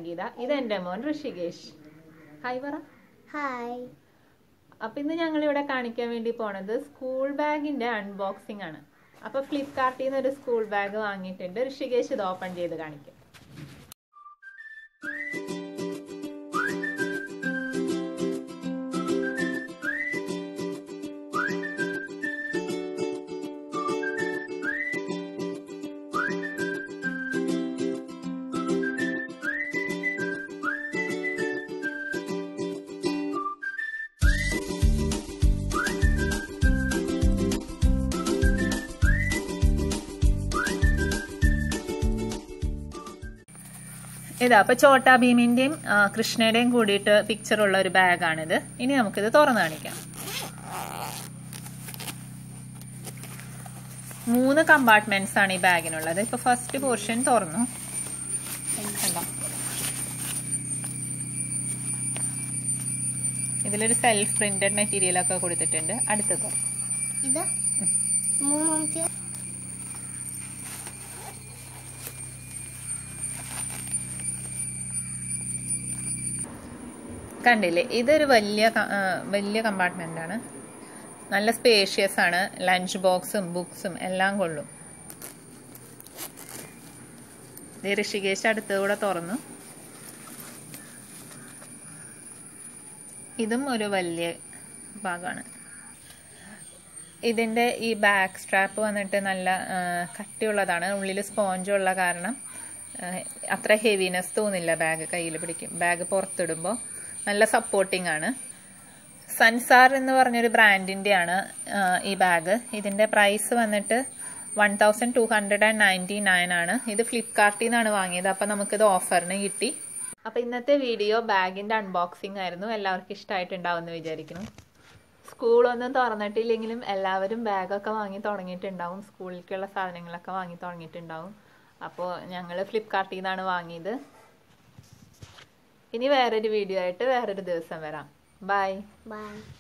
സംഗീത ഇത് എൻ്റെ മോൻ ഋഷികേഷ് ഹായ് പറ ഹായ് അപ്പൊ ഇന്ന് ഞങ്ങൾ ഇവിടെ കാണിക്കാൻ വേണ്ടി പോണത് സ്കൂൾ ബാഗിന്റെ അൺബോക്സിംഗ് ആണ് അപ്പൊ ഫ്ലിപ്കാർട്ടിൽ നിന്ന് ഒരു സ്കൂൾ ബാഗ് വാങ്ങിയിട്ടുണ്ട് ഋഷികേഷ് ഇത് ഓപ്പൺ ചെയ്ത് കാണിക്കും ഇതാ അപ്പൊ ചോട്ടാ ഭീമിന്റെയും ആ, കൃഷ്ണയുടെയും കൂടിയിട്ട് പിക്ചർ ഉള്ള ഒരു ബാഗാണിത് ഇനി നമുക്കിത് തുറന്നു കാണിക്കാം മൂന്ന് കമ്പാർട്ട്മെന്റ്സ് ആണ് ഈ ബാഗിനുള്ളത് ഇപ്പൊ ഫസ്റ്റ് പോർഷൻ തുറന്നു കണ്ടോ ഇതിലൊരു സെൽഫ് പ്രിന്റഡ് മെറ്റീരിയൽ ഒക്കെ കൊടുത്തിട്ടുണ്ട് അടുത്തത് ഇത് മൂന്നാമത്തെ കണ്ടില്ലേ ഇതൊരു വലിയ ക- ആ, വലിയ കമ്പാർട്ട്മെന്റ് ആണ് നല്ല സ്പേഷ്യസ് ആണ് ലഞ്ച് ബോക്സും ബുക്സും എല്ലാം കൊള്ളും ദേ ഋഷികേശ് അടുത്തൂടെ തുറന്നു ഇതും ഒരു വലിയ ഭാഗമാണ് ഇതിന്റെ ഈ ബാക്ക് സ്ട്രാപ്പ് വന്നിട്ട് നല്ല ആ, കട്ടിയുള്ളതാണ് ഉള്ളിൽ സ്പോഞ്ച് ഉള്ള കാരണം ആ, അത്ര ഹെവിനെസ് തോന്നില്ല ബാഗ് കയ്യിൽ പിടിക്കും ബാഗ് പുറത്തിടുമ്പോൾ നല്ല സപ്പോർട്ടിംഗ് ആണ് സൻസാർ എന്ന് പറഞ്ഞൊരു ബ്രാൻഡിന്റെ ആണ് ആ, ഈ ബാഗ് ഇതിന്റെ പ്രൈസ് വന്നിട്ട് one thousand two hundred and ninety nine ആണ് ഇത് ഫ്ലിപ്കാർട്ടിൽ നിന്നാണ് വാങ്ങിയത് അപ്പം നമുക്കിത് ഓഫറിന് കിട്ടി അപ്പം ഇന്നത്തെ വീഡിയോ ബാഗിന്റെ അൺബോക്സിംഗ് ആയിരുന്നു എല്ലാവർക്കും ഇഷ്ടമായിട്ടുണ്ടാവും എന്ന് വിചാരിക്കുന്നു സ്കൂളൊന്നും തുറന്നിട്ടില്ലെങ്കിലും എല്ലാവരും ബാഗൊക്കെ വാങ്ങി തുടങ്ങിയിട്ടുണ്ടാവും സ്കൂളിലേക്കുള്ള സാധനങ്ങളൊക്കെ വാങ്ങി തുടങ്ങിയിട്ടുണ്ടാവും അപ്പോൾ ഞങ്ങൾ ഫ്ലിപ്കാർട്ടിൽ നിന്നാണ് വാങ്ങിയത് ഇനി വേറൊരു വീഡിയോ ആയിട്ട് വേറൊരു ദിവസം വരാം ബൈ ബൈ